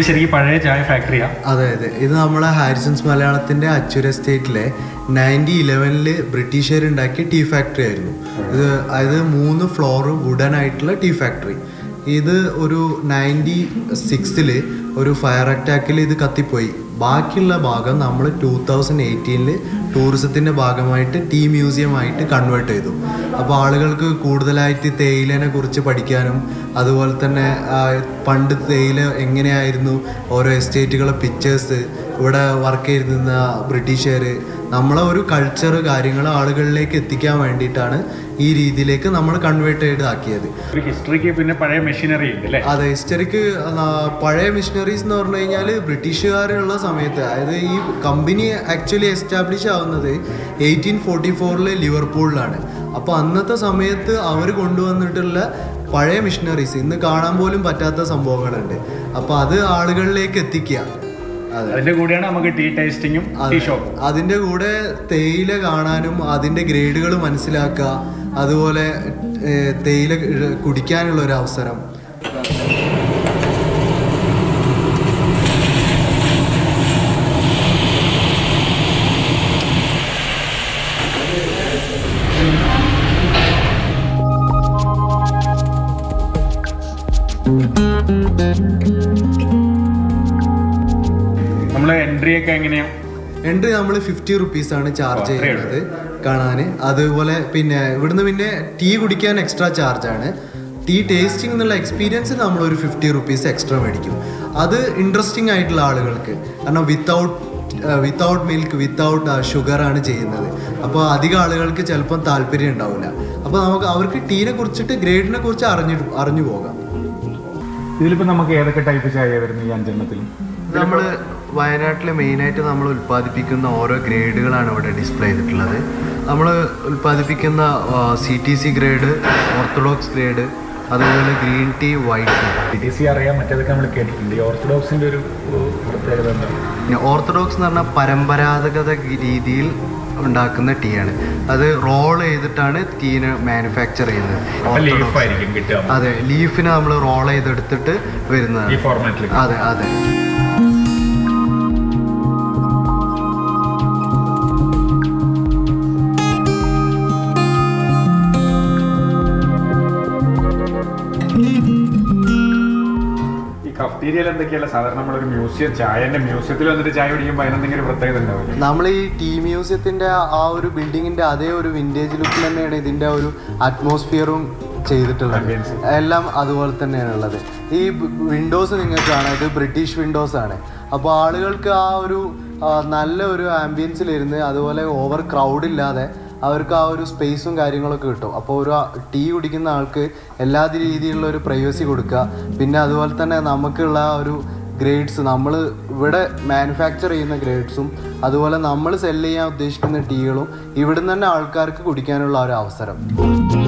ഇത് ശരിക്കും പഴയ ചായ ഫാക്ടറിയാ അതെ അതെ ഇത് നമ്മളെ ഹാരിസൺസ് മലയാളത്തിന്റെ അച്ചൂർ എസ്റ്റേറ്റിലെ നയൻറ്റി ഇലവനില് ബ്രിട്ടീഷുകാർ ഉണ്ടാക്കിയ ടീ ഫാക്ടറി ആയിരുന്നു ഇത് അതായത് മൂന്ന് ഫ്ലോർ വുഡൻ ആയിട്ടുള്ള ടീ ഫാക്ടറി ഇത് ഒരു നയൻറ്റി സിക്സില് ഒരു ഫയർ അറ്റാക്കിൽ ഇത് കത്തിപ്പോയി ബാക്കിയുള്ള ഭാഗം നമ്മൾ ടൂ തൗസൻഡ് എയ്റ്റീനിൽ ടൂറിസത്തിൻ്റെ ഭാഗമായിട്ട് ടീ മ്യൂസിയം ആയിട്ട് കൺവേർട്ട് ചെയ്തു അപ്പോൾ ആളുകൾക്ക് കൂടുതലായിട്ട് തേയിലേനെ കുറിച്ച് പഠിക്കാനും അതുപോലെ തന്നെ ആ, പണ്ട് തേയില എങ്ങനെയായിരുന്നു ഓരോ എസ്റ്റേറ്റുകളെ പിക്ചേഴ്സ് ഇവിടെ വർക്ക് ചെയ്തിരുന്ന ബ്രിട്ടീഷുകാർ നമ്മളെ ഒരു കൾച്ചർ കാര്യങ്ങൾ ആളുകളിലേക്ക് എത്തിക്കാൻ വേണ്ടിയിട്ടാണ് ഈ രീതിയിലേക്ക് നമ്മൾ കൺവേർട്ട് ചെയ്ത് ആക്കിയത് ഒരു ഹിസ്റ്ററിക്ക് പിന്നെ പഴയ മെഷീനറി ഉണ്ട് അല്ലേ അതെ ഹിസ്റ്ററിക്ക് പഴയ മിഷനറീസ് എന്ന് പറഞ്ഞു കഴിഞ്ഞാൽ ബ്രിട്ടീഷുകാരുള്ള സമയത്ത് അതായത് ഈ കമ്പനി ആക്ച്വലി എസ്റ്റാബ്ലിഷ് ആവുന്നത് എയ്റ്റീൻ ഫോർട്ടി ഫോറിൽ ലിവർപൂളിലാണ് അപ്പോൾ അന്നത്തെ സമയത്ത് അവർ കൊണ്ടുവന്നിട്ടുള്ള പഴയ മിഷനറീസ് ഇന്ന് കാണാൻ പോലും പറ്റാത്ത സംഭവങ്ങളുണ്ട് അപ്പോൾ അത് ആളുകളിലേക്ക് എത്തിക്കുക അതെ അതിന്റെ കൂടെയാണ് നമുക്ക് ടീ ടേസ്റ്റിങ്ങും ടീ ഷോപ്പും അതിൻ്റെ കൂടെ തേയില കാണാനും അതിൻ്റെ ഗ്രേഡുകൾ മനസ്സിലാക്കുക അതുപോലെ ഏഹ്, തേയില ഇഴ- കുടിക്കാനുള്ള ഒരു അവസരം നമ്മള് എൻട്രി ഒക്കെ എങ്ങനെയാ എൻട്രി നമ്മൾ ഫിഫ്റ്റി റുപ്പീസ് ആണ് ചാർജ് ഓ, അത്രയേ ചെയ്യുന്നത് കാണാൻ അതുപോലെ പിന്നെ ഇവിടുന്ന് പിന്നെ ടീ കുടിക്കാൻ എക്സ്ട്രാ ചാർജ് ആണ് ടീ ടേസ്റ്റിംഗ് എന്നുള്ള എക്സ്പീരിയൻസ് നമ്മൾ ഒരു ഫിഫ്റ്റി റുപ്പീസ് എക്സ്ട്രാ മേടിക്കും അത് ഇൻട്രസ്റ്റിംഗ് ആയിട്ടുള്ള ആളുകൾക്ക് കാരണം without without milk without sugar ആണ് ചെയ്യുന്നത് അപ്പോൾ അധികം ആളുകൾക്ക് ചിലപ്പം താല്പര്യം ഉണ്ടാവില്ല അപ്പോൾ നമുക്ക് അവർക്ക് ടീനെ കുറിച്ചിട്ട് ഗ്രേഡിനെ കുറിച്ച് അറിഞ്ഞു അറിഞ്ഞു പോകാം ഇതിലിപ്പോ നമുക്ക് ഏതൊക്കെ ടൈപ്പ് ചായ വരുന്നത് ഈ അഞ്ചെണ്ണത്തിലും നമ്മൾ വയനാട്ടിൽ മെയിനായിട്ട് നമ്മൾ ഉൽപ്പാദിപ്പിക്കുന്ന ഓരോ ഗ്രേഡുകളാണ് ഇവിടെ ഡിസ്പ്ലേ ചെയ്തിട്ടുള്ളത് നമ്മൾ ഉൽപ്പാദിപ്പിക്കുന്ന C T C grade orthodox grade അതുപോലെ green tea white tea T T C അറിയാം മറ്റേതൊക്കെ നമ്മൾ കേട്ടിട്ടുണ്ട് ഈ ഓർത്തഡോക്സിന്റെ ഒരു ഏഹ്, പ്രത്യേകത എന്താണ് പിന്നെ ഓർത്തഡോക്സ് എന്ന് പറഞ്ഞാൽ പരമ്പരാഗത രീതിയിൽ ഉണ്ടാക്കുന്ന ടീ ആണ് അത് റോൾ ചെയ്തിട്ടാണ് ടീനെ മാനുഫാക്ചർ ചെയ്യുന്നത് ലീഫ് Orthodox. ആയിരിക്കും കിട്ടുക അതെ ലീഫിനെ നമ്മൾ റോൾ ചെയ്തെടുത്തിട്ട് ഈ വരുന്നതാണ് ഫോർമാറ്റിൽ അതെ അതെ ഈ കഫ്റ്റീരിയയിൽ എന്തൊക്കെയല്ല സാധാരണ നമ്മളൊരു മ്യൂസിയം ചായന്റെ മ്യൂസിയത്തിൽ വന്നിട്ട് ചായ കുടിക്കുമ്പോൾ അതിനെന്തെങ്കിലും പ്രത്യേകത ഉണ്ടാവില്ല നമ്മൾ ഈ ടീ മ്യൂസിയത്തിന്റെ ആ ഒരു ബിൽഡിങ്ങിന്റെ അതേ ഒരു വിന്റേജ് ലുക്കിൽ തന്നെയാണ് ഇതിന്റെ ഒരു അറ്റ്മോസ്ഫിയറും ചെയ്തിട്ടുള്ളത് Ambience. എല്ലാം അതുപോലെ തന്നെയാണ് ഉള്ളത് ഈ വിൻഡോസ് നിങ്ങൾക്ക് കാണാം ഇത് ബ്രിട്ടീഷ് വിൻഡോസ് ആണ് അപ്പോൾ ആളുകൾക്ക് ആ ഒരു ആ, നല്ല ഒരു ആംബിയൻസിലിരുന്ന് അതുപോലെ ഓവർ ക്രൗഡ് ഇല്ലാതെ അവർക്ക് ആ ഒരു സ്പേസും കാര്യങ്ങളൊക്കെ കിട്ടും അപ്പോൾ ഒരു ടീ കുടിക്കുന്ന ആൾക്ക് എല്ലാ രീതിയിലുള്ള ഒരു പ്രൈവസി കൊടുക്കുക പിന്നെ അതുപോലെ തന്നെ നമുക്കുള്ള ആ ഒരു ഗ്രേഡ്സ് നമ്മൾ ഇവിടെ മാനുഫാക്ചർ ചെയ്യുന്ന ഗ്രേഡ്സും അതുപോലെ നമ്മൾ സെല് ചെയ്യാൻ ഉദ്ദേശിക്കുന്ന ടീകളും ഇവിടുന്ന് തന്നെ ആൾക്കാർക്ക് കുടിക്കാനുള്ള ഒരു അവസരം